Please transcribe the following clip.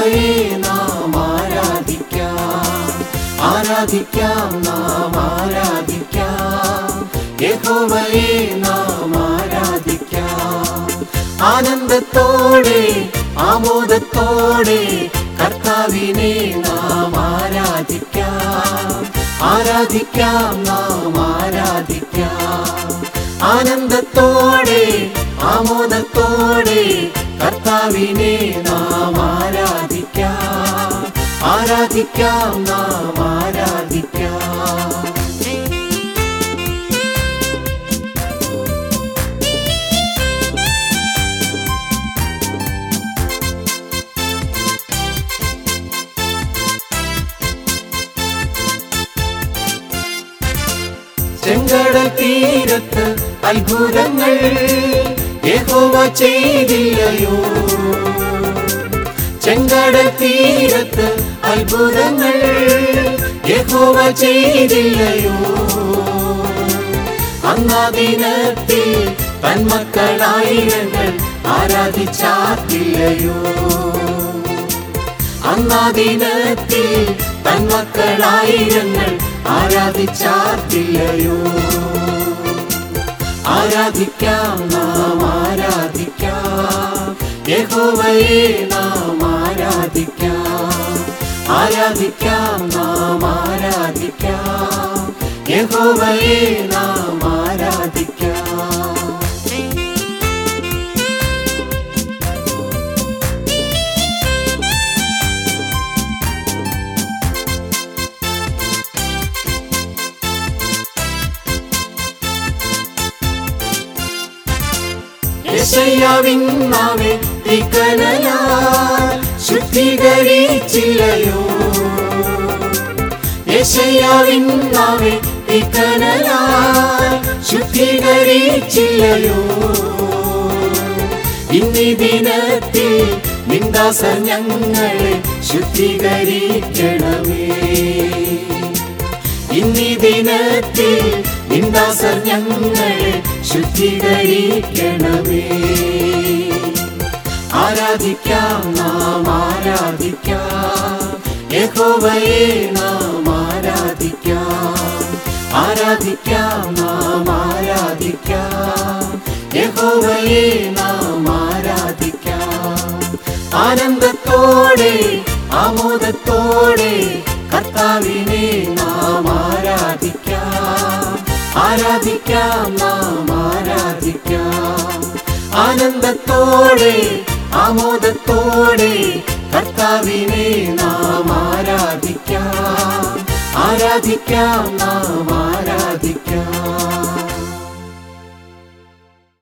യഹോവയെ നാം ആരാധിക്കാം ആരാധിക്കാം നാം ആരാധിക്കാം യഹോവയെ നാം ആരാധിക്കാം ആനന്ദത്തോടെ ആമോദത്തോടെ കർത്താവിനെ നാം ആരാധിക്കാം ആരാധിക്കാം നാം ആരാധിക്കാം ആനന്ദത്തോടെ ആമോദത്തോടെ കർത്താവിനെ നാം ആരാധിക്കാം ആരാധിക്കാം നാം ആരാധിക്കാം ചെങ്കടൽ തീരത്ത് അത്ഭുതങ്ങൾ യഹോവ ചെയ്തില്ലയോ ചെങ്കടൽ തീരത്ത് അത്ഭുതങ്ങൾ യഹോവ ചെയ്തില്ലയോ അന്നാ ദിനത്തിൽ തന്മക്കളായിരങ്ങൾ ആരാധിച്ചാർത്തില്ലയോ അന്നാ ദിനത്തിൽ തന്മക്കളായിരങ്ങൾ ആരാധിച്ചാർത്തില്ലയോ ആരാധിക്കാം നാം ആരാധിക്കാം യഹോവയെ നാം ആരാധിക്കാം ആരാധിക്കാം നാം ആരാധിക്കാം യഹോവയെ നാം ആരാധിക്കാം യശയ്യാവിൻ നാവെ തികനലാൽ ശുദ്ധീകരിച്ചില്ലയോ യശയ്യാവിൻ നാവെ തികനലാൽ ശുദ്ധീകരിച്ചില്ലയോ ഇന്നീ ദിനത്തിൽ നിന്ദാസർ ഞങ്ങളെ ശുദ്ധീകരിക്കണമേ ഇന്നീ ദിനത്തിൽ നിന്ദാസർ ഞങ്ങളെ ശുദ്ധീകരിക്കണമേ ആരാധിക്കാം നാം ആരാധിക്കാം യഹോവയെ നാം ആരാധിക്കാം ആരാധിക്കാം നാം ആരാധിക്കാം യഹോവയെ നാം ആരാധിക്കാം ആനന്ദത്തോടെ ആമോദത്തോടെ കർത്താവിനെ നാം ആരാധിക്കാം ആരാധിക്കാം നാം ആരാധിക്കാം ആനന്ദത്തോടെ ആമോദത്തോടെ കർത്താവിനെ നാം ആരാധിക്കാം ആരാധിക്കാം നാം